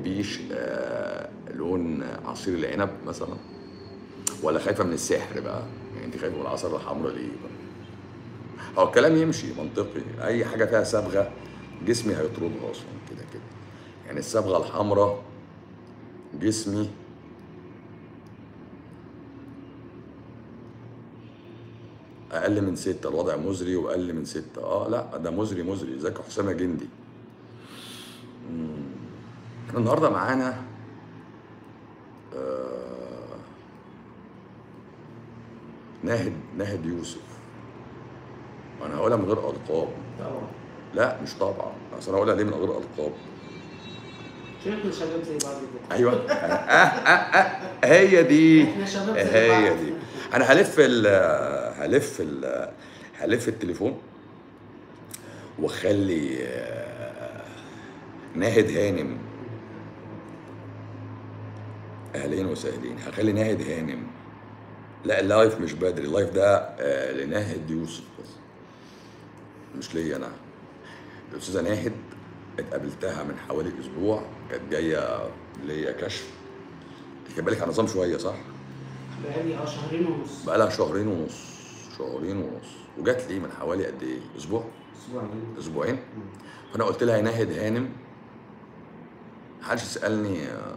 بتحبيش آه لون عصير العنب مثلا ولا خايفه من السحر بقى يعني انت خايفه من العصير الحمراء ليه بقى هو الكلام يمشي منطقي اي حاجه فيها صبغه جسمي هيطردها اصلا كده كده يعني الصبغه الحمراء جسمي اقل من ستة الوضع مزري واقل من ستة اه لا ده مزري مزري ازيك يا حسام يا جندي مم. احنا النهارده معانا آه ناهد ناهد يوسف انا هقولها من غير القاب طبعا لا مش طبعا اصل انا هقولها ليه من غير القاب شكل شباب زي بعض كده ايوه آه آه آه هي دي احنا شباب زي هي بعض دي انا هلف ال هلف ال هلف التليفون واخلي آه، ناهد هانم اهلين وسهلين هخلي ناهد هانم لا اللايف مش بدري اللايف ده آه، لناهد يوسف بس مش ليا انا الاستاذه ناهد اتقابلتها من حوالي اسبوع كانت جايه ليا كشف خد بالك على نظام شويه صح؟ بقالي اه شهرين ونص بقالها شهرين ونص شهرين ونص وجات لي من حوالي قد ايه؟ اسبوع؟ اسبوعين اسبوعين؟ فانا قلت لها يا ناهد هانم محدش يسالني آه،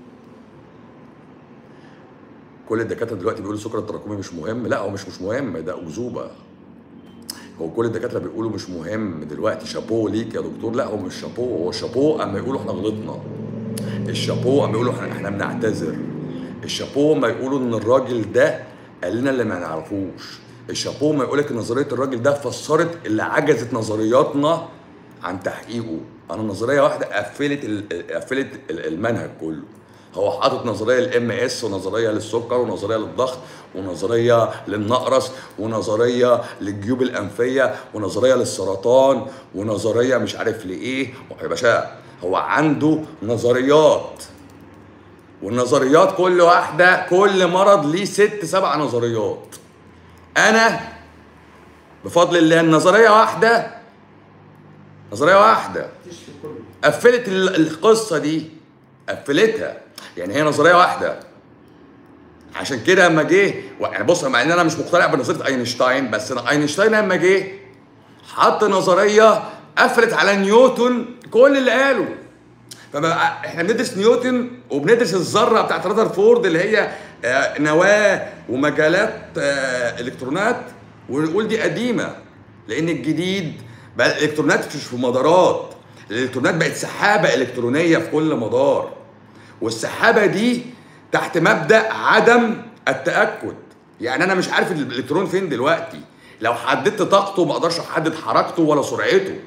كل الدكاتره دلوقتي بيقولوا السكر التراكمي مش مهم لا هو مش مش مهم ده اكذوبه هو كل الدكاتره بيقولوا مش مهم دلوقتي شابوه ليك يا دكتور لا هو مش شابوه هو الشابوه اما يقولوا احنا غلطنا الشابوه اما يقولوا احنا احنا بنعتذر الشابوه ما يقولوا ان الراجل ده قال لنا اللي ما نعرفوش الشابوه ما يقولك ان نظريه الراجل ده فسرت اللي عجزت نظرياتنا عن تحقيقه انا نظريه واحده قفلت ال- قفلت ال- المنهج كله هو حاطط نظريه للام اس ونظريه للسكر ونظريه للضغط ونظريه للنقرس ونظريه للجيوب الانفيه ونظريه للسرطان ونظريه مش عارف لايه يا باشا هو عنده نظريات والنظريات كل واحده كل مرض ليه ست سبع نظريات انا بفضل الله النظريه واحده نظريه واحده تشفي كله قفلت ال- القصه دي قفلتها يعني هي نظريه واحده عشان كده لما جه يعني بص مع ان انا مش مقتنع بنظريه اينشتاين بس أنا اينشتاين لما جه حط نظريه قفلت على نيوتن كل اللي قاله فبقى احنا بندرس نيوتن وبندرس الذره بتاعت رذرفورد اللي هي آه، نواه ومجالات آه، الكترونات ونقول دي قديمه لان الجديد بقى الالكترونات مش في مدارات الالكترونات بقت سحابه الكترونيه في كل مدار والسحابه دي تحت مبدا عدم التاكد يعني انا مش عارف الالكترون فين دلوقتي لو حددت طاقته ما اقدرش احدد حركته ولا سرعته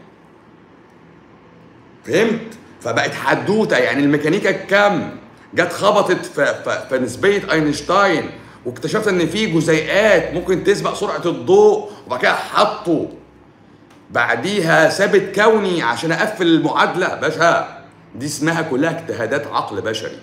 فهمت فبقت حدوته يعني الميكانيكا الكم جت خبطت في, في, في نسبيه اينشتاين واكتشفت ان في جزيئات ممكن تسبق سرعه الضوء وبعد كده حطوا بعديها ثابت كوني عشان اقفل المعادله باشا دي اسمها كلها اجتهادات عقل بشري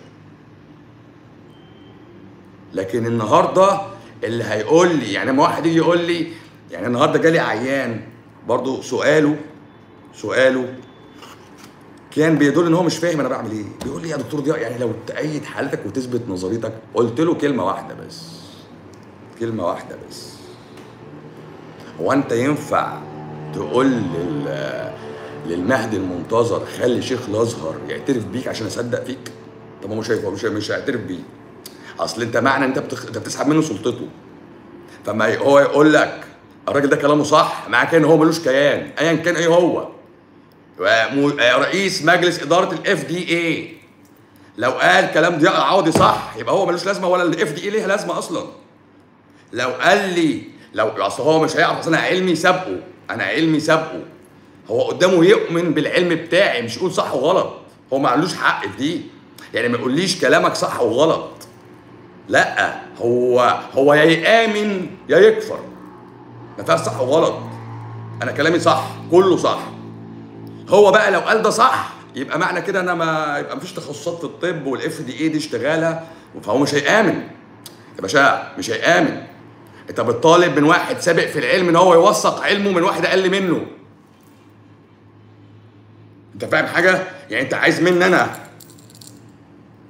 لكن النهارده اللي هيقول لي يعني لما واحد يجي يقول لي يعني النهارده جالي عيان برضو سؤاله سؤاله كان بيدل ان هو مش فاهم انا بعمل ايه بيقول لي يا دكتور ضياء يعني لو تأيد حالتك وتثبت نظريتك قلت له كلمه واحده بس كلمه واحده بس هو انت ينفع تقول لل للمهدي المنتظر خلي شيخ الازهر يعترف بيك عشان اصدق فيك طب هو مش هيف- مش مش هيعترف بيه اصل انت معنى انت بتخ... انت بتسحب منه سلطته فما ي- هو يقول لك الراجل ده كلامه صح مع كان هو ملوش كيان ايا كان ايه هو وم- رئيس مجلس اداره الاف دي اي لو قال كلام ضياء العوضي صح يبقى هو ملوش لازمه ولا الاف دي اي ليها لازمه اصلا لو قال لي لو اصل هو مش هيعرف أصل انا علمي سابقه انا علمي سابقه هو قدامه يؤمن بالعلم بتاعي مش يقول صح وغلط هو ما عندوش حق في دي يعني ما يقوليش كلامك صح وغلط لا هو هو يا يآمن يا يكفر ما فيهاش صح وغلط انا كلامي صح كله صح هو بقى لو قال ده صح يبقى معنى كده انا ما يبقى مفيش تخصصات في الطب والاف دي اي دي اشتغالها فهو مش هيآمن يا باشا مش هيآمن انت بتطالب من واحد سابق في العلم ان هو يوثق علمه من واحد اقل منه انت فاهم حاجه يعني انت عايز مني انا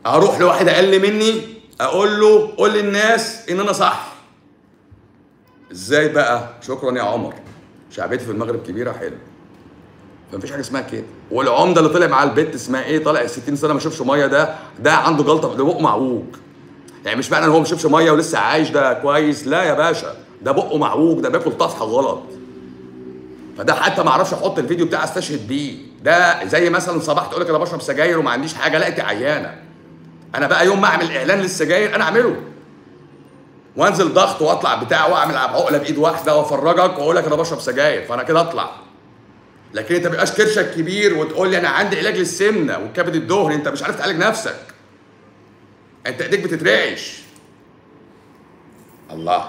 اروح لواحد اقل مني اقول له قول للناس ان انا صح ازاي بقى شكرا يا عمر شعبيتي في المغرب كبيره حلو فمفيش حاجه اسمها كده والعمده اللي طلع مع البت اسمها ايه طالع 60 سنه ما شافش ميه ده ده عنده جلطه ده بقه معوج يعني مش معنى ان هو ما شافش ميه ولسه عايش ده كويس لا يا باشا ده بقه معوج ده بياكل طفحه غلط فده حتى ما اعرفش احط الفيديو بتاعي استشهد بيه ده زي مثلا صباح تقول لك انا بشرب سجاير وما عنديش حاجه لا انت عيانه انا بقى يوم ما اعمل اعلان للسجاير انا اعمله وانزل ضغط واطلع بتاع واعمل عقله بايد واحده وافرجك واقول لك انا بشرب سجاير فانا كده اطلع لكن انت ما بيبقاش كرشك كبير وتقول لي انا عندي علاج للسمنه والكبد الدهني انت مش عارف تعالج نفسك انت ايديك بتترعش الله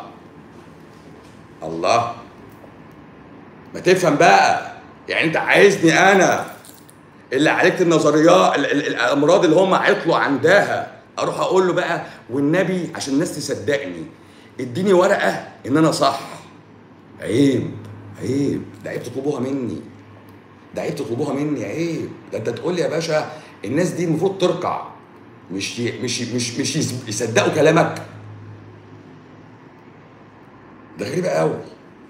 الله ما تفهم بقى يعني انت عايزني انا اللي عالجت النظريات ال- ال- الامراض اللي هم عطلوا عندها اروح اقول له بقى والنبي عشان الناس تصدقني اديني ورقه ان انا صح عيب عيب ده عيب تطلبوها مني ده عيب تطلبوها مني عيب ده انت تقول لي يا باشا الناس دي المفروض تركع مش ي- مش مش مش يس- يصدقوا كلامك ده غريب قوي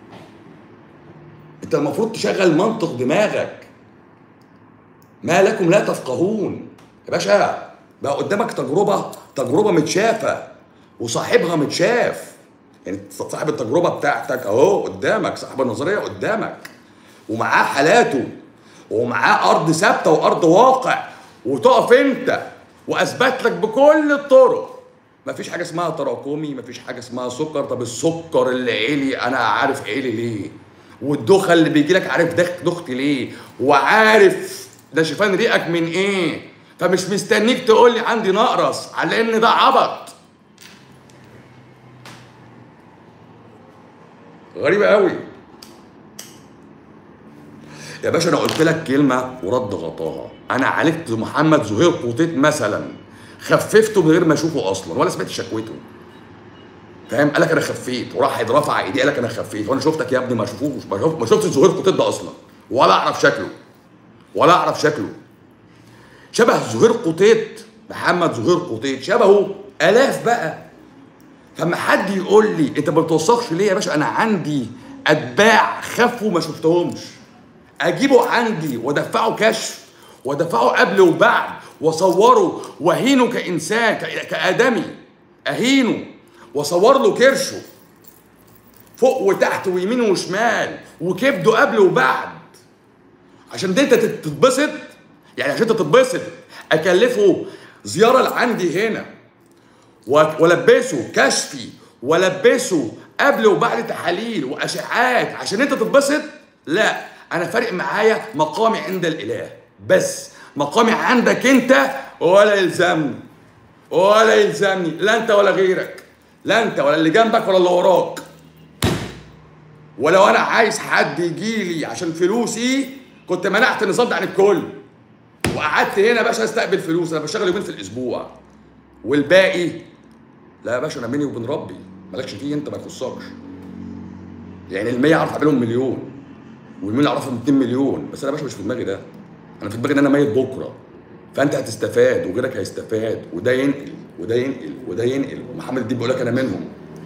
انت المفروض تشغل منطق دماغك ما لكم لا تفقهون يا باشا بقى قدامك تجربه تجربه متشافه وصاحبها متشاف يعني صاحب التجربه بتاعتك اهو قدامك صاحب النظريه قدامك ومعاه حالاته ومعاه ارض ثابته وارض واقع وتقف انت واثبت لك بكل الطرق مفيش حاجه اسمها تراكمي مفيش حاجه اسمها سكر طب السكر اللي عالي انا عارف عالي ليه والدخن اللي بيجي لك عارف دخ دخت ليه وعارف ده شفان ريقك من ايه فمش مستنيك تقول لي عندي نقرس على ان ده عبط غريبه قوي يا باشا انا قلت لك كلمه ورد غطاها انا عالجت محمد زهير قوطيت مثلا خففته من غير ما اشوفه اصلا ولا سمعت شكوته فاهم قال لك انا خفيت وراح رفع ايديه قال لك انا خفيت وانا شفتك يا ابني ما اشوفوش ما شوف- ما شفتش زهير قوطيت ده اصلا ولا اعرف شكله ولا اعرف شكله شبه زهير قوطيت محمد زهير قوطيت شبهه الاف بقى فما حد يقول لي انت ما بتوثقش ليه يا باشا انا عندي اتباع خفوا ما شفتهمش اجيبه عندي وادفعه كشف وادفعه قبل وبعد واصوره واهينه كانسان ك- كادمي اهينه واصور له كرشه فوق وتحت ويمين وشمال وكبده قبل وبعد عشان دي انت تت- تتبسط يعني عشان انت تتبسط اكلفه زياره لعندي هنا و- والبسه كشفي والبسه قبل وبعد تحاليل واشعاعات عشان انت تتبسط لا انا فارق معايا مقامي عند الاله بس مقامي عندك انت ولا يلزمني ولا يلزمني لا انت ولا غيرك لا انت ولا اللي جنبك ولا اللي وراك ولو انا عايز حد يجي لي عشان فلوسي كنت منعت النظام ده عن الكل وقعدت هنا يا باشا استقبل فلوس انا بشتغل يومين في الاسبوع والباقي لا يا باشا انا بيني وبين ربي مالكش فيه انت ما يخصكش يعني ال 100 اعرف اعملهم مليون والمين اعرفهم 2 مليون بس انا يا باشا مش في دماغي ده انا في دماغي ان انا ميت بكره فانت هتستفاد وغيرك هيستفاد وده ينقل وده ينقل وده ينقل محمد الدين بيقول لك انا منهم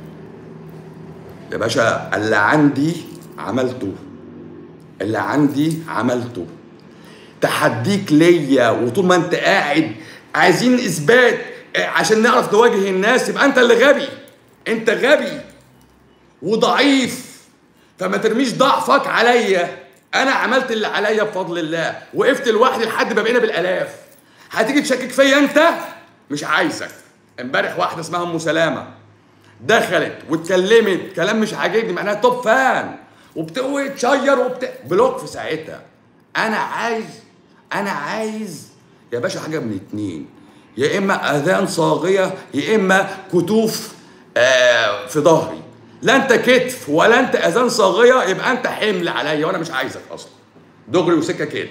يا باشا اللي عندي عملته اللي عندي عملته تحديك ليا وطول ما انت قاعد عايزين اثبات اه، عشان نعرف نواجه الناس يبقى انت اللي غبي انت غبي وضعيف فما ترميش ضعفك عليا انا عملت اللي عليا بفضل الله وقفت لوحدي لحد ما بقينا بالالاف هتيجي تشكك فيا انت مش عايزك امبارح واحده اسمها ام سلامه دخلت واتكلمت كلام مش عاجبني معناها توب فان وبتقوي تشير وبت... بلوك في ساعتها انا عايز انا عايز يا باشا حاجه من اتنين يا اما اذان صاغيه يا اما كتوف آه في ظهري لا انت كتف ولا انت اذان صاغيه يبقى انت حمل عليا وانا مش عايزك اصلا دغري وسكه كده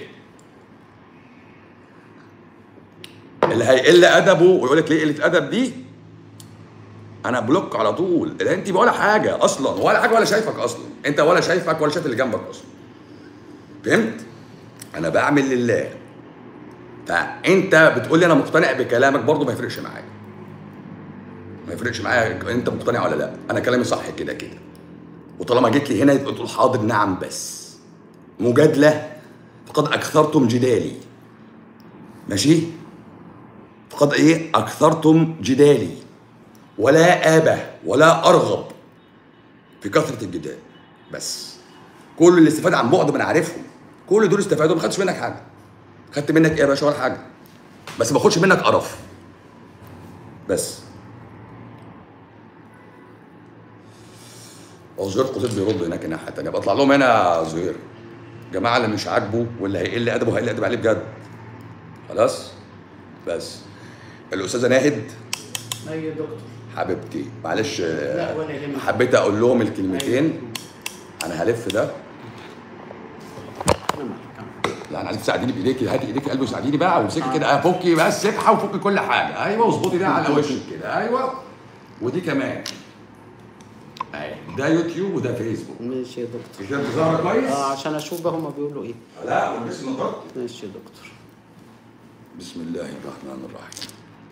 اللي هيقل ادبه ويقول لك ليه قله ادب دي انا بلوك على طول لان انت ولا حاجه اصلا ولا حاجه ولا شايفك اصلا انت ولا شايفك ولا شايف اللي جنبك اصلا فهمت انا بعمل لله فانت بتقول لي انا مقتنع بكلامك برضه ما يفرقش معايا ما يفرقش معايا انت مقتنع ولا لا انا كلامي صح كده كده وطالما جيت لي هنا يبقى تقول حاضر نعم بس مجادله فقد اكثرتم جدالي ماشي فقد ايه اكثرتم جدالي ولا ابه ولا ارغب في كثره الجدال بس كل اللي استفاد عن بعد ما انا عارفهم كل دول استفادوا ما خدتش منك حاجه خدت منك ايه يا باشا ولا حاجه بس ما باخدش منك قرف بس هو زهير قصيد بيرد هناك الناحيه التانيه بطلع لهم هنا يا زهير جماعه اللي مش عاجبه واللي هيقل ادبه هيقل ادب عليه بجد خلاص بس الاستاذه ناهد ايوه يا دكتور حبيبتي معلش لا ولا يهمك حبيت اقول لهم الكلمتين انا هلف ده أنا معاك. لا انا عايزك تساعديني بايديكي هاتي ايديك قلبي وساعديني بقى وامسكي كده فكي بقى السبحه وفكي كل حاجه ايوه واظبطي ده على وشك كده ايوه ودي كمان ايوه ده يوتيوب وده فيسبوك ماشي يا دكتور كده ظهر كويس؟ اه عشان اشوف بقى هما بيقولوا ايه لا والبس نظارتي ماشي يا دكتور بسم الله الرحمن الرحيم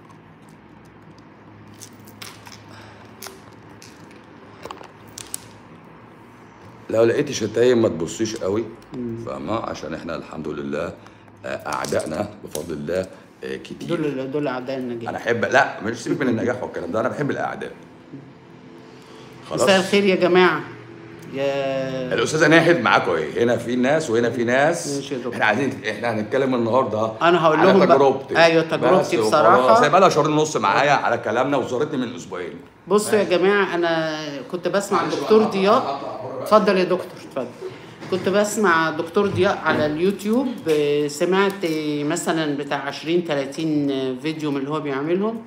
لو لقيتي شتايم ما تبصيش قوي فاهمة عشان احنا الحمد لله آه، اعدائنا بفضل الله آه، كتير دول دول اعداء النجاح انا احب لا مش سيبك من النجاح والكلام ده انا بحب الاعداء خلاص مساء الخير يا جماعه يا الاستاذه ناهد معاكم ايه هنا في ناس وهنا في ناس ماشي يا دكتور. احنا عايزين احنا هنتكلم النهارده أنا هقول على لهم بقى- تجربتي أيوة، تجربتي بس بصراحة. وخلاص. هي بقى لها شهرين ونص معايا على كلامنا وزارتني من اسبوعين بصوا يا جماعه انا كنت بسمع الدكتور ضياء اتفضل يا دكتور اتفضل كنت بسمع دكتور ضياء على اليوتيوب آه، سمعت آه، مثلا بتاع 20 30 فيديو من اللي هو بيعملهم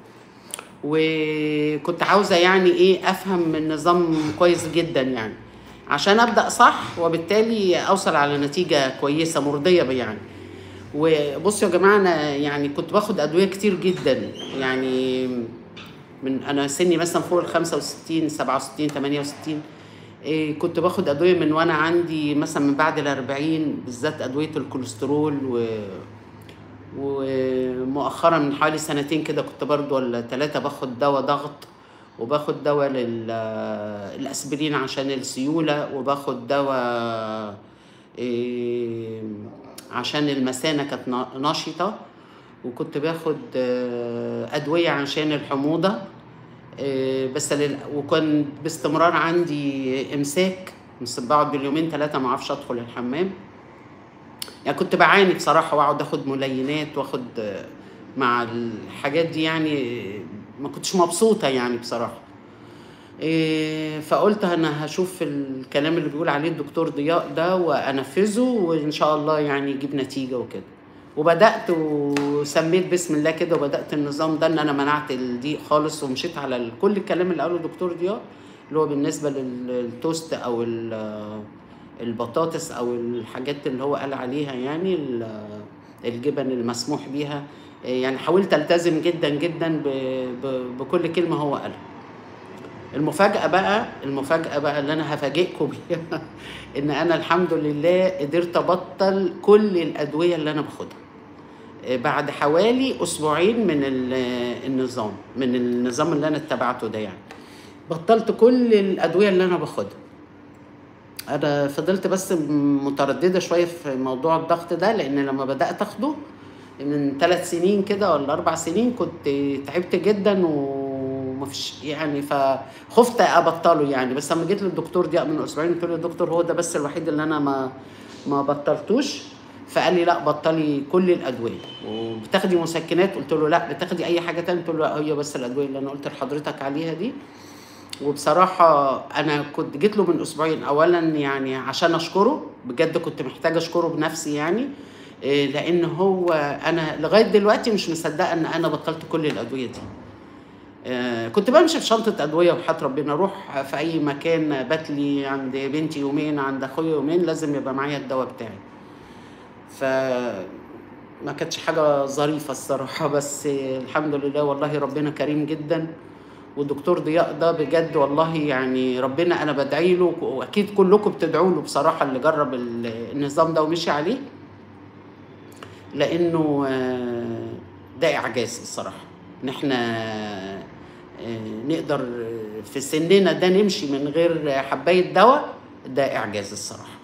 وكنت عاوزه يعني ايه افهم النظام كويس جدا يعني عشان ابدا صح وبالتالي اوصل على نتيجه كويسه مرضيه بي يعني وبصوا يا جماعه انا يعني كنت باخد ادويه كتير جدا يعني من انا سني مثلا فوق ال 65 67 68 إيه كنت باخد ادويه من وانا عندي مثلا من بعد ال 40 بالذات ادويه الكوليسترول و ومؤخرا من حوالي سنتين كده كنت برضو ولا ثلاثة باخد دواء ضغط وباخد دواء للأسبرين عشان السيولة وباخد دواء إيه عشان المثانة كانت نا- نشطة وكنت باخد آه، أدوية عشان الحموضة آه، بس لل... وكان باستمرار عندي إمساك بس بقعد باليومين ثلاثة ما أعرفش أدخل الحمام يعني كنت بعاني بصراحة وأقعد أخد ملينات وأخد آه، مع الحاجات دي يعني آه، ما كنتش مبسوطة يعني بصراحة إيه، فقلت انا هشوف الكلام اللي بيقول عليه الدكتور ضياء ده وانفذه وان شاء الله يعني يجيب نتيجه وكده وبدات وسميت بسم الله كده وبدات النظام ده ان انا منعت الضيق خالص ومشيت على ال- كل الكلام اللي قاله الدكتور ضياء اللي هو بالنسبه لل- للتوست او ال- البطاطس او الحاجات اللي هو قال عليها يعني ال- الجبن المسموح بيها إيه، يعني حاولت التزم جدا جدا ب- ب- بكل كلمه هو قالها المفاجأة بقى المفاجأة بقى اللي أنا هفاجئكم بيها إن أنا الحمد لله قدرت أبطل كل الأدوية اللي أنا باخدها آه، بعد حوالي أسبوعين من ال- النظام من النظام اللي أنا اتبعته ده يعني بطلت كل الأدوية اللي أنا باخدها أنا فضلت بس مترددة شوية في موضوع الضغط ده لأن لما بدأت أخده من ثلاث سنين كده ولا أربع سنين كنت تعبت جدا ومفيش يعني فخفت أبطله يعني بس لما جيت للدكتور ضياء من أسبوعين قلت له يا دكتور هو ده بس الوحيد اللي أنا ما ما بطلتوش فقال لي لا بطلي كل الادويه وبتاخدي مسكنات قلت له لا بتاخدي اي حاجه تانية قلت له لا هي بس الادويه اللي انا قلت لحضرتك عليها دي وبصراحة أنا كنت جيت له من أسبوعين أولا يعني عشان أشكره بجد كنت محتاجة أشكره بنفسي يعني إيه، لأن هو أنا لغاية دلوقتي مش مصدقة إن أنا بطلت كل الأدوية دي آه، كنت بمشي بشنطة أدوية وحياة ربنا أروح في أي مكان بات لي عند بنتي يومين عند أخويا يومين لازم يبقى معايا الدواء بتاعي ف ما كانتش حاجة ظريفة الصراحة بس الحمد لله والله ربنا كريم جدا والدكتور ضياء ده بجد والله يعني ربنا انا بدعي له واكيد كلكم بتدعوا له بصراحه اللي جرب ال- النظام ده ومشي عليه لانه آه، ده اعجاز الصراحه ان احنا آه، نقدر في سننا ده نمشي من غير حبايه دواء ده اعجاز الصراحه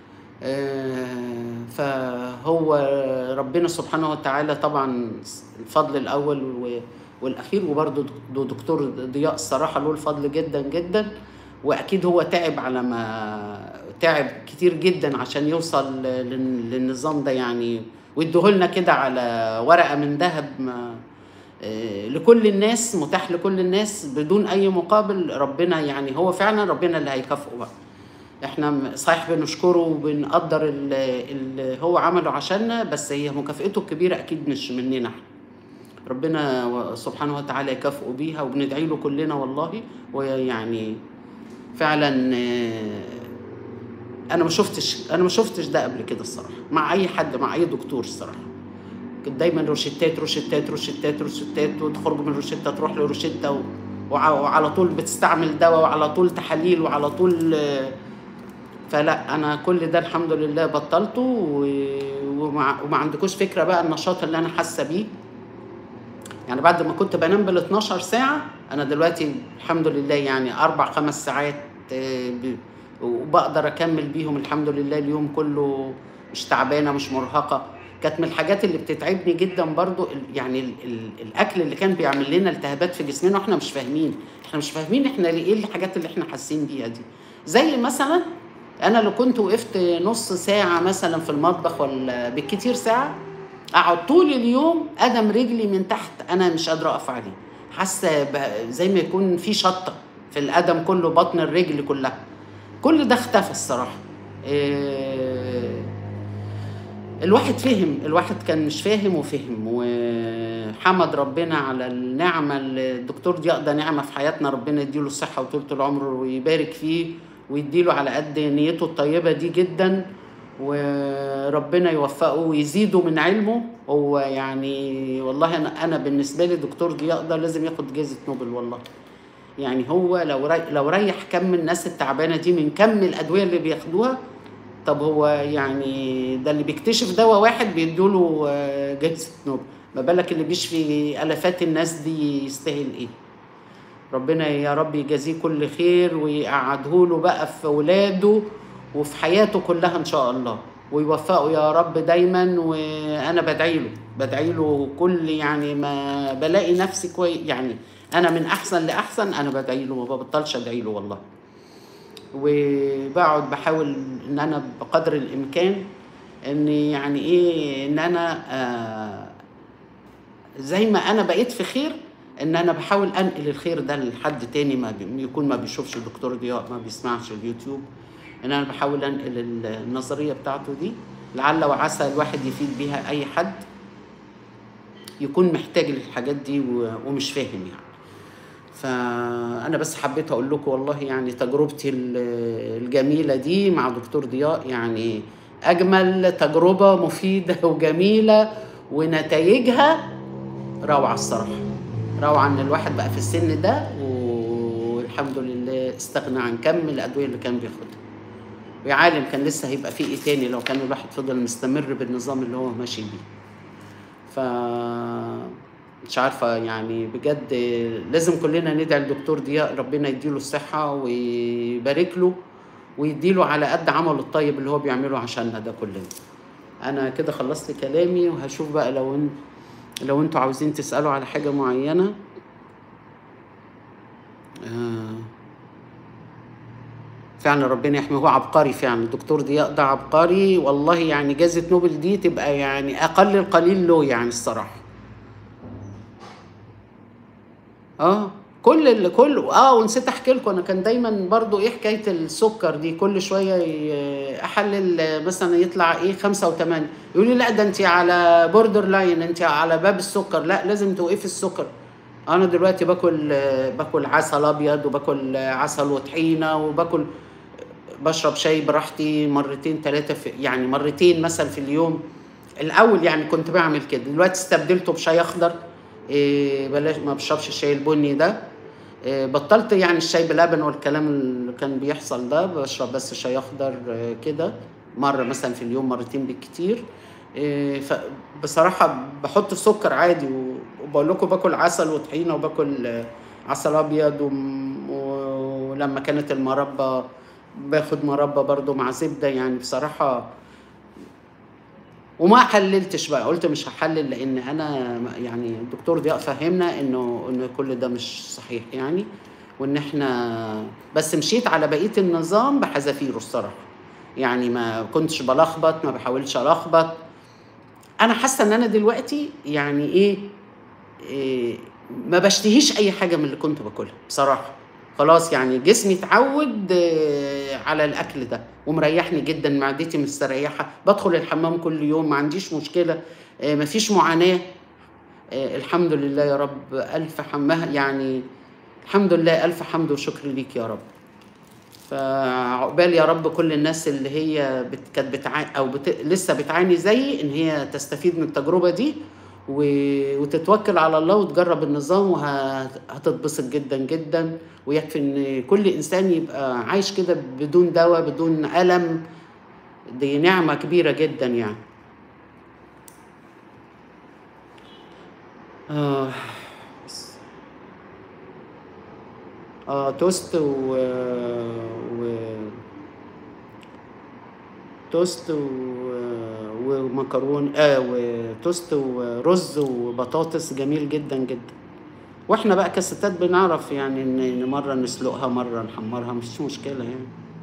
آه، فهو ربنا سبحانه وتعالى طبعا الفضل الاول و- والاخير وبرضه دك- دكتور ضياء الصراحه له الفضل جدا جدا واكيد هو تعب على ما تعب كتير جدا عشان يوصل لل- للنظام ده يعني ويديهولنا كده على ورقه من ذهب ما آه، لكل الناس متاح لكل الناس بدون اي مقابل ربنا يعني هو فعلا ربنا اللي هيكافئه بقى احنا م- صحيح بنشكره وبنقدر اللي هو عمله عشاننا بس هي مكافئته الكبيره اكيد مش مننا احنا ربنا و- سبحانه وتعالى يكافئه بيها وبندعي له كلنا والله ويعني فعلا آه، انا ما شفتش انا ما شفتش ده قبل كده الصراحه مع اي حد مع اي دكتور الصراحه كنت دايما روشتات روشتات روشتات روشتات وتخرج من روشته تروح لروشته و- وع- وعلى طول بتستعمل دواء وعلى طول تحاليل وعلى طول آه، فلا انا كل ده الحمد لله بطلته و- وما, وما عندكوش فكره بقى النشاط اللي انا حاسه بيه يعني بعد ما كنت بنام بال 12 ساعه انا دلوقتي الحمد لله يعني اربع خمس ساعات آه، ب- وبقدر اكمل بيهم الحمد لله اليوم كله مش تعبانه مش مرهقه كانت من الحاجات اللي بتتعبني جدا برضو ال- يعني ال ال الاكل اللي كان بيعمل لنا التهابات في جسمنا واحنا مش فاهمين احنا مش فاهمين احنا ليه ايه الحاجات اللي احنا حاسين بيها دي زي مثلا انا لو كنت وقفت نص ساعه مثلا في المطبخ ولا بالكتير ساعه اقعد طول اليوم ادم رجلي من تحت انا مش قادره اقف عليه حاسه ب- زي ما يكون في شطه في القدم كله بطن الرجل كلها كل ده اختفى الصراحه إيه الواحد فهم الواحد كان مش فاهم وفهم وحمد ربنا على النعمة اللي الدكتور ضياء ده نعمة في حياتنا ربنا يديله الصحة وطولة العمر ويبارك فيه ويديله على قد نيته الطيبة دي جدا وربنا يوفقه ويزيده من علمه هو يعني والله أنا أنا بالنسبة لي دكتور ضياء ده لازم ياخد جائزة نوبل والله يعني هو لو ري... لو ريح كم الناس التعبانة دي من كم الأدوية اللي بياخدوها طب هو يعني ده اللي بيكتشف دواء واحد بيدوله آه، جائزة نوبل ما بالك اللي بيشفي آلافات الناس دي يستاهل ايه ربنا يا رب يجازيه كل خير ويقعده له بقى في ولاده وفي حياته كلها ان شاء الله ويوفقه يا رب دايما وانا بدعي له بدعي له كل يعني ما بلاقي نفسي كويس يعني انا من احسن لاحسن انا بدعي له ما ببطلش ادعي له والله وبقعد بحاول ان انا بقدر الامكان ان يعني ايه ان انا آه زي ما انا بقيت في خير ان انا بحاول انقل الخير ده لحد تاني ما بي يكون ما بيشوفش دكتور ضياء ما بيسمعش اليوتيوب ان انا بحاول انقل النظريه بتاعته دي لعل وعسى الواحد يفيد بيها اي حد يكون محتاج للحاجات دي و- ومش فاهم يعني فانا بس حبيت اقول لكم والله يعني تجربتي ال- الجميله دي مع دكتور ضياء يعني اجمل تجربه مفيده وجميله ونتائجها روعه الصراحه روعه ان الواحد بقى في السن ده والحمد لله استغنى عن كم الادويه اللي كان بياخدها ويا عالم كان لسه هيبقى فيه ايه تاني لو كان الواحد فضل مستمر بالنظام اللي هو ماشي بيه ف مش عارفة يعني بجد لازم كلنا ندعي الدكتور ضياء ربنا يديله الصحة ويبارك له ويديله على قد عمله الطيب اللي هو بيعمله عشاننا ده كلنا أنا كده خلصت كلامي وهشوف بقى لو ان لو انتوا عاوزين تسألوا على حاجة معينة آه فعلا ربنا يحميه هو عبقري فعلا الدكتور ضياء ده عبقري والله يعني جائزة نوبل دي تبقى يعني أقل القليل له يعني الصراحة اه كل اللي كل اه ونسيت احكي لكم انا كان دايما برضو ايه حكايه السكر دي كل شويه ي- احلل مثلا يطلع ايه خمسة وثمانية يقول لي لا ده انت على بوردر لاين انت على باب السكر لا لازم توقفي السكر انا دلوقتي باكل باكل عسل ابيض وباكل عسل وطحينه وباكل بشرب شاي براحتي مرتين ثلاثه في يعني مرتين مثلا في اليوم الاول يعني كنت بعمل كده دلوقتي استبدلته بشاي اخضر إيه بلاش ما بشربش الشاي البني ده إيه بطلت يعني الشاي بلبن والكلام اللي كان بيحصل ده بشرب بس شاي اخضر إيه كده مره مثلا في اليوم مرتين بالكتير إيه، فبصراحة بحط السكر عادي و- وبقول لكم باكل عسل وطحينة وباكل آه، عسل أبيض وم- ولما كانت المربى باخد مربى برضو مع زبدة يعني بصراحة وما حللتش بقى قلت مش هحلل لان انا يعني الدكتور ضياء فهمنا انه انه كل ده مش صحيح يعني وان احنا بس مشيت على بقيه النظام بحذافيره الصراحه يعني ما كنتش بلخبط ما بحاولش الخبط انا حاسه ان انا دلوقتي يعني ايه, إيه ما بشتهيش اي حاجه من اللي كنت باكلها بصراحه خلاص يعني جسمي اتعود آه، على الاكل ده ومريحني جدا معدتي مستريحه بدخل الحمام كل يوم ما عنديش مشكله آه، مفيش معاناه آه، الحمد لله يا رب الف حمها يعني الحمد لله الف حمد وشكر ليك يا رب فعقبال يا رب كل الناس اللي هي بت... كانت بتعاني او بت... لسه بتعاني زيي ان هي تستفيد من التجربه دي و... وتتوكل على الله وتجرب النظام وهتتبسط جدا جدا ويكفي ان كل انسان يبقى عايش كده بدون دواء بدون الم دي نعمه كبيره جدا يعني آه. اه توست و... و... توست و... ومكرون اه وتوست ورز وبطاطس جميل جدا جدا واحنا بقى كستات بنعرف يعني ان إن مره نسلقها مره نحمرها مش مشكله يعني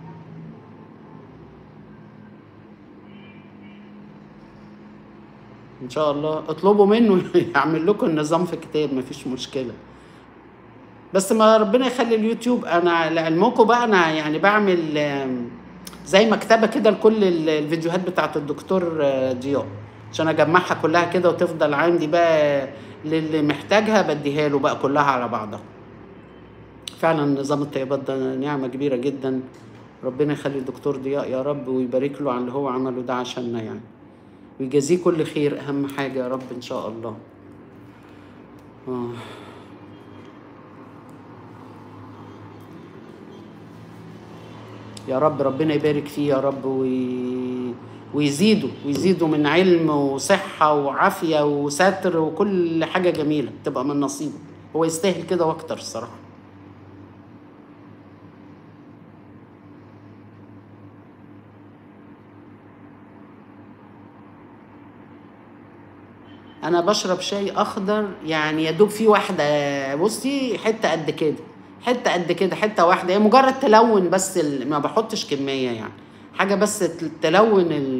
ان شاء الله اطلبوا منه يعمل لكم النظام في كتاب مفيش مشكله بس ما ربنا يخلي اليوتيوب انا لعلمكم بقى انا يعني بعمل آم، زي مكتبه كده لكل ال- الفيديوهات بتاعت الدكتور آه، ضياء عشان اجمعها كلها كده وتفضل عندي بقى للي محتاجها بديها له بقى كلها على بعضها فعلا نظام الطيبات ده نعمه كبيره جدا ربنا يخلي الدكتور ضياء يا رب ويبارك له على اللي هو عمله ده عشاننا يعني ويجازيه كل خير اهم حاجه يا رب ان شاء الله آه. يا رب ربنا يبارك فيه يا رب وي... ويزيده ويزيده من علم وصحة وعافية وستر وكل حاجة جميلة تبقى من نصيبه هو يستاهل كده واكتر الصراحة انا بشرب شاي اخضر يعني يا دوب في واحده بصي حته قد كده حته قد كده حته واحده هي مجرد تلون بس ال... ما بحطش كميه يعني حاجه بس ت- تلون ال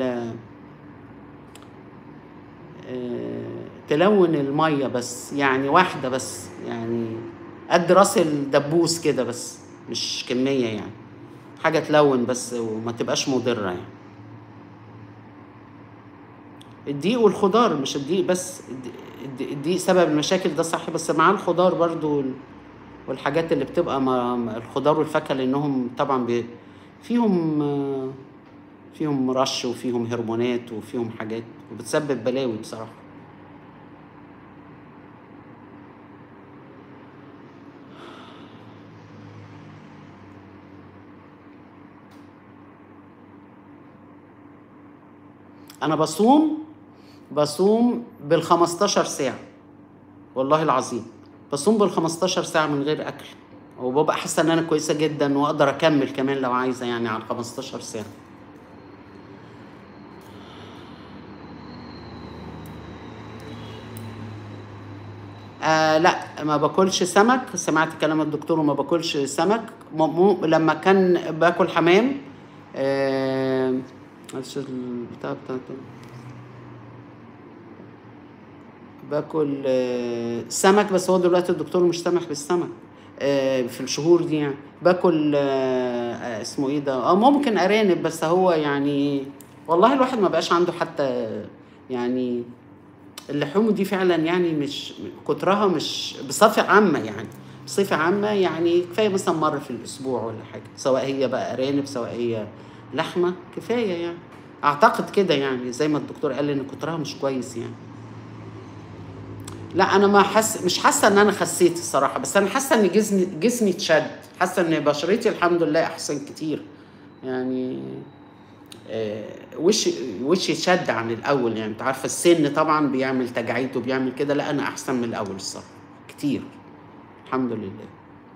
آه، تلون الميه بس يعني واحده بس يعني قد راس الدبوس كده بس مش كميه يعني حاجه تلون بس وما تبقاش مضره يعني الدقيق والخضار مش الدقيق بس الد- الد- الدقيق سبب المشاكل ده صح بس مع الخضار برضو وال- والحاجات اللي بتبقى مع مع الخضار والفاكهة لأنهم طبعا بي فيهم آه، فيهم رش وفيهم هرمونات وفيهم حاجات وبتسبب بلاوي بصراحة أنا بصوم بصوم بال 15 ساعة والله العظيم بصوم بال 15 ساعة من غير أكل وببقى حاسة إن أنا كويسة جدا وأقدر أكمل كمان لو عايزة يعني على 15 ساعة آه لا ما باكلش سمك سمعت كلام الدكتور وما باكلش سمك م م لما كان باكل حمام آه معلش البتاع بتاعته باكل آه، سمك بس هو دلوقتي الدكتور مش سامح بالسمك آه، في الشهور دي يعني باكل آه، آه، اسمه ايه ده اه ممكن ارانب بس هو يعني والله الواحد ما بقاش عنده حتى يعني اللحوم دي فعلا يعني مش كترها مش بصفة عامة يعني بصفة عامة يعني كفاية مثلا مرة في الأسبوع ولا حاجة سواء هي بقى أرانب سواء هي لحمة كفاية يعني أعتقد كده يعني زي ما الدكتور قال إن كترها مش كويس يعني لا انا ما حس مش حاسه ان انا خسيت الصراحه بس انا حاسه ان جسمي جسمي اتشد حاسه ان بشرتي الحمد لله احسن كتير يعني آه، وشي وشي اتشد عن الاول يعني انت عارفه السن طبعا بيعمل تجاعيد وبيعمل كده لا انا احسن من الاول الصراحه كتير الحمد لله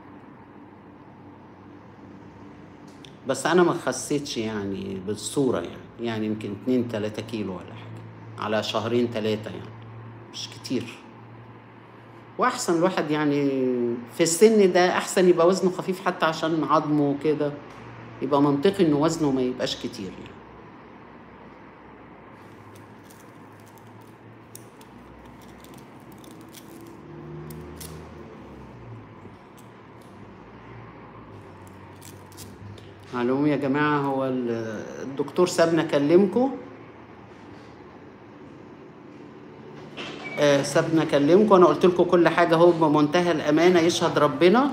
بس انا ما خسيتش يعني بالصوره يعني يعني يمكن 2 3 كيلو ولا حاجه على شهرين ثلاثه يعني مش كتير واحسن الواحد يعني في السن ده احسن يبقى وزنه خفيف حتى عشان عظمه وكده يبقى منطقي ان وزنه ما يبقاش كتير يعني معلوم يا جماعة هو ال- الدكتور سابنا كلمكم آه، سابنا كلمكم انا قلت لكم كل حاجه اهو بمنتهى الامانه يشهد ربنا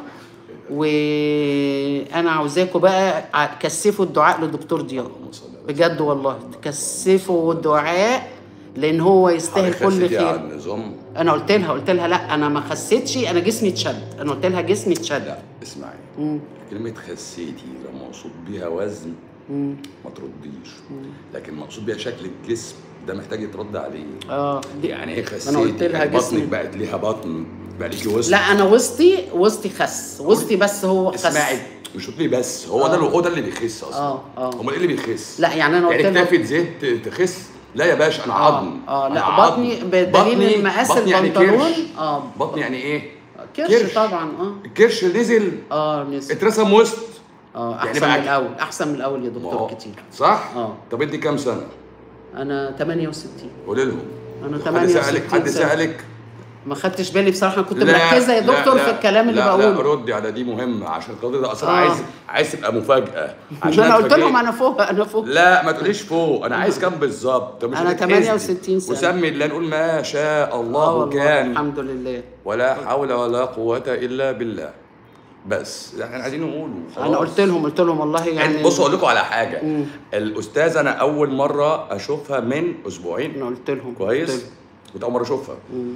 وانا عاوزاكم بقى ع- كثفوا الدعاء لدكتور ضياء بجد والله كثفوا الدعاء لان هو يستاهل كل خسيتي على خير النظام انا قلت لها قلت لها لا انا ما خسيتش انا جسمي اتشد انا قلت لها جسمي اتشد لا اسمعي مم. كلمة خسيتي لو مقصود بيها وزن مم. ما ترديش لكن مقصود بيها شكل الجسم ده محتاج يترد عليه اه دي يعني ايه خسيتي أنا قلت لها يعني جسمي- بطنك بقت ليها بطن بقى ليكي وسط لا انا وسطي وسطي خس وسطي بس هو خس اسمعي مش قلت لي بس هو ده اللي هو ده اللي بيخس اصلا اه اه امال ايه اللي بيخس لا يعني انا قلت يعني لها كتافة زيت تخس لا يا باشا انا اه عظم اه أنا لا عظم. بطني بدليل بطني- المقاس بطني يعني البنطلون كرش. اه بطني يعني ايه كرش, كرش. طبعا اه الكرش نزل اه نسي اترسم وسط اه يعني احسن بقى من الاول احسن من الاول يا ما دكتور هو- كتير صح اه. طب انت كام سنه انا 68 قولي لهم انا حد 68 سالك حد سنة. سالك ما خدتش بالي بصراحه أنا كنت لا، مركزه يا لا، دكتور لا، في الكلام اللي لا بقوله لا ردي على دي مهمه عشان القضيه ده اصلا آه. عايز عايز تبقى مفاجاه عشان انا قلت أتفاجئ. لهم انا فوق انا فوق لا ما تقوليش فوق انا عايز كام بالظبط طب مش أنا هتتحسدي. 68 سنة. وسمي الله نقول ما شاء اه الله والله كان الحمد لله ولا حول ولا قوه الا بالله بس احنا عايزين نقوله خلاص انا قلت لهم قلت لهم والله يعني يعني بصوا اقول لكم على حاجه مم. الاستاذه انا اول مره اشوفها من اسبوعين انا قلت لهم قلت كويس لهم. كنت اول مره اشوفها مم.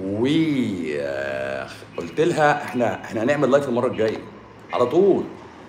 وقلت لها احنا احنا هنعمل لايف المره الجايه على طول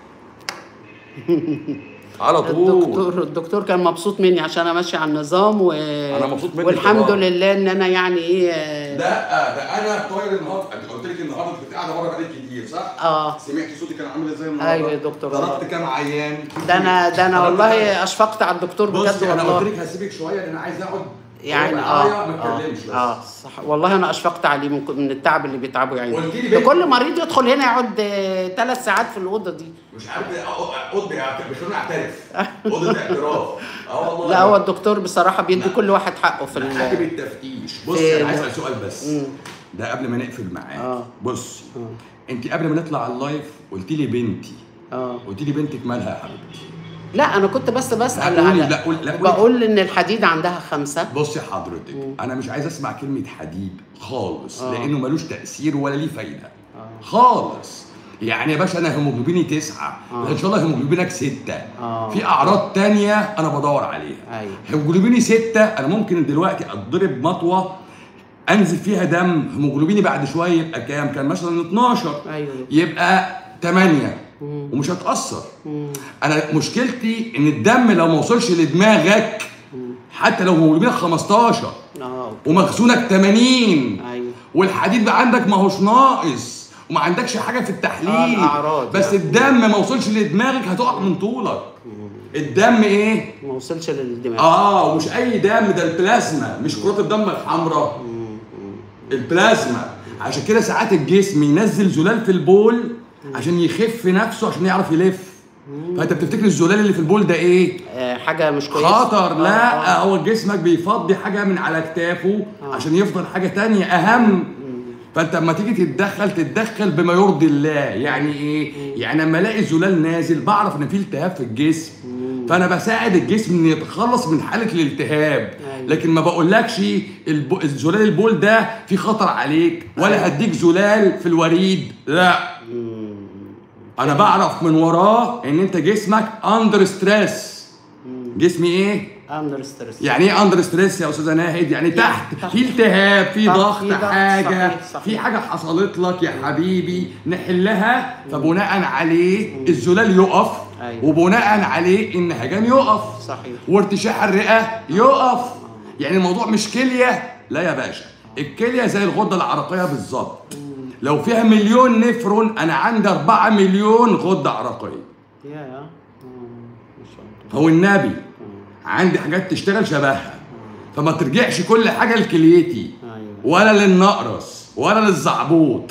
على طول الدكتور الدكتور كان مبسوط مني عشان انا ماشي على النظام و... أنا مبسوط منك والحمد طبعا. لله ان انا يعني ايه لا ده انا طاير النهارده انت قلت لك النهارده كنت قاعده بره بقالك كتير صح؟ اه سمعتي صوتي كان عامل ازاي النهارده؟ أيوة يا دكتور والله. ضربت كام عيان ده انا ده انا ضربت والله كام- اشفقت على الدكتور بجد بصي انا قلت والله لك هسيبك شويه لان انا عايز اقعد يعني ربع اه آية ما اه, اتكلمش بس آه صح والله انا اشفقت عليه من, من التعب اللي بيتعبه يعني قلت لي ده بنت- كل مريض يدخل هنا يقعد ثلاث ساعات في الاوضه دي مش عارف اوضه بيخلوني اعترف اوضه اعتراف اه والله لا هو الدكتور بصراحه بيدي لا. كل واحد حقه في حاجه ال بالتفتيش في بصي ال- انا عايز اسال سؤال بس مم. ده قبل ما نقفل معاك آه. بصي آه. انت قبل ما نطلع على اللايف قلت لي بنتي اه قلت لي بنتك مالها يا حبيبتي لا انا كنت بس بسال لا، قولي- على- لا، قولي- لا، قولي. بقول ان الحديد عندها خمسه بصي حضرتك انا مش عايز اسمع كلمه حديد خالص آه. لانه ملوش تاثير ولا ليه فايده آه. خالص يعني يا باشا انا هيموجلوبيني تسعة آه. ان شاء الله هيموجلوبينك ستة آه. في اعراض تانية انا بدور عليها أيوة. هيموجلوبيني ستة انا ممكن دلوقتي اتضرب مطوه انزل فيها دم هيموجلوبيني بعد شويه يبقى كام كان مثلا 12 ايوه يبقى 8 مم. ومش هتاثر مم. انا مشكلتي ان الدم لو ما وصلش لدماغك حتى لو هيموجلوبينك 15 اه أوكي. ومخزونك 80 ايوه والحديد بقى عندك ما هوش ناقص وما عندكش حاجه في التحليل آه، الأعراض بس يعني. الدم ما وصلش لدماغك هتقع من طولك الدم ايه ما وصلش للدماغ اه ومش اي دم ده البلازما مش كرات الدم الحمراء البلازما عشان كده ساعات الجسم ينزل زلال في البول عشان يخف نفسه عشان يعرف يلف فانت بتفتكر الزلال اللي في البول ده ايه آه حاجه مش كويسه خطر آه، لا آه. هو جسمك بيفضي حاجه من على كتافه عشان يفضل حاجه تانية اهم فانت لما تيجي تتدخل تتدخل بما يرضي الله يعني ايه يعني لما الاقي الزلال نازل بعرف ان في التهاب في الجسم فانا بساعد الجسم ان يتخلص من حاله الالتهاب أيوة. لكن ما بقولكش الب... الزلال البول ده في خطر عليك ولا هديك زلال في الوريد لا انا بعرف من وراه ان انت جسمك اندر ستريس جسمي ايه اندر ستريس يعني ايه اندر ستريس يا استاذه ناهد يعني تحت تحت. في التهاب في تحت، ضغط في ضغط، حاجه صحيح، صحيح. في حاجه حصلت لك يا حبيبي نحلها فبناء عليه الزلال يقف أيوة. وبناء عليه النهجان يقف صحيح وارتشاح الرئه يقف يعني الموضوع مش كليه لا يا باشا الكليه زي الغده العرقيه بالظبط لو فيها مليون نفرون انا عندي 4 مليون غده عرقيه يا يا ما شاء الله هو النبي عندي حاجات تشتغل شبهها فما ترجعش كل حاجه لكليتي ايوه ولا للنقرس ولا للزعبوط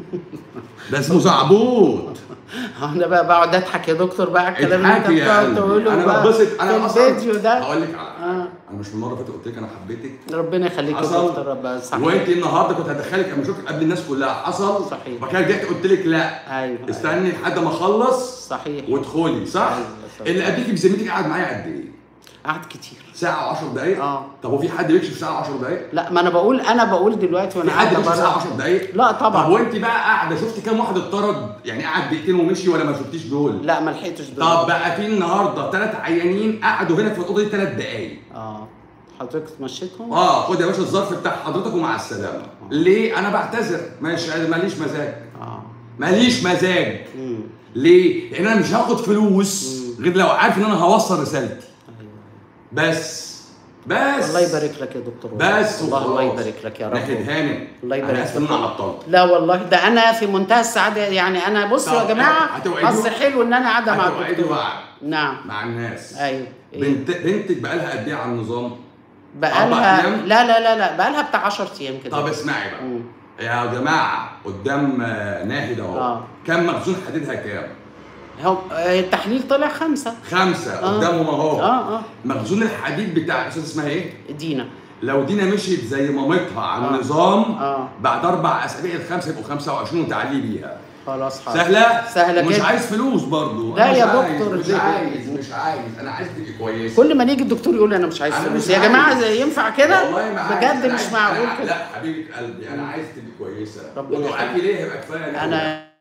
ده اسمه زعبوط انا بقى بقعد اضحك يا دكتور بقى على الكلام اللي انت اضحكي يا بتقعد قلبي تقوله انا بقى بتبسط انا في الفيديو ده هقول لك على حاجه آه. انا مش المره اللي فاتت قلت لك انا حبيتك ربنا يخليك يا حصل دكتور ربنا صحيح وانت النهارده كنت هدخلك اما اشوفك قبل الناس كلها حصل صحيح. وبعد كده رجعت قلت لك لا ايوه استني لحد ما اخلص صحيح وادخلي صح؟ أيوة، صحيح. اللي قبليكي بذمتك قاعد معايا قد ايه؟ قعد كتير ساعة و10 دقايق؟ اه. طب هو في حد بيكشف ساعة و10 دقايق؟ لا ما انا بقول انا بقول دلوقتي في وانا حد قاعده بيكشف ساعة بره 10 دقايق؟ لا طبعا طب وانت بقى قاعدة شفت كام واحد اتطرد؟ يعني قعد دقيقتين ومشي ولا ما شفتيش دول؟ لا ما لحقتش دول طب بقى في النهارده ثلاث عيانين قعدوا هنا في الأوضة دي ثلاث دقايق اه حضرتك مشيتهم اه خد يا باشا الظرف بتاع حضرتك ومع السلامة ليه؟ أنا بعتذر ماشي أنا ماليش مزاج اه ماليش مزاج امم ليه؟ لأن أنا مش هاخد فلوس غير لو عارف إن أنا هوصل رسالتي ايوه بس بس الله يبارك لك يا دكتور بس الله الله وخلاص. يبارك لك يا ناحية رب هانم الله يبارك انا اسف لك. ان انا عطلت لا والله ده انا في منتهى السعاده يعني انا بصوا يا طب جماعه هتوعدوا- حظ حلو ان انا قاعده مع هتوعدي الدكتور وعد نعم مع الناس ايوه إيه؟ بنت بنتك بقالها قد ايه على النظام؟ بقالها أربع أيام؟ لا لا لا لا بقالها بتاع 10 ايام كده طب اسمعي بقى مم. يا جماعه قدام آه، ناهد اهو آه. كم مخزون حديدها كام؟ هو آه، التحليل طلع خمسة خمسه آه. قدامهم اهو اه اه مخزون الحديد بتاع الاستاذ اسمها ايه؟ دينا لو دينا مشيت زي مامتها على آه. النظام آه. بعد اربع اسابيع الخمسه يبقوا 25 وتعلي بيها خلاص حاضر سهله؟ سهلة مش جدا. عايز فلوس برضو لا أنا مش يا عايز، دكتور، مش دي- عايز مش عايز انا عايز تبقي كويسه كل ما نيجي الدكتور يقول انا مش عايز أنا فلوس مش يا جماعه عايز. زي ينفع كده والله ما عايز. بجد أنا مش عايز- معقول أنا- كده لا حبيبه قلبي انا عايز تبقي كويسه ربنا ودعاكي ليه هيبقى كفايه انا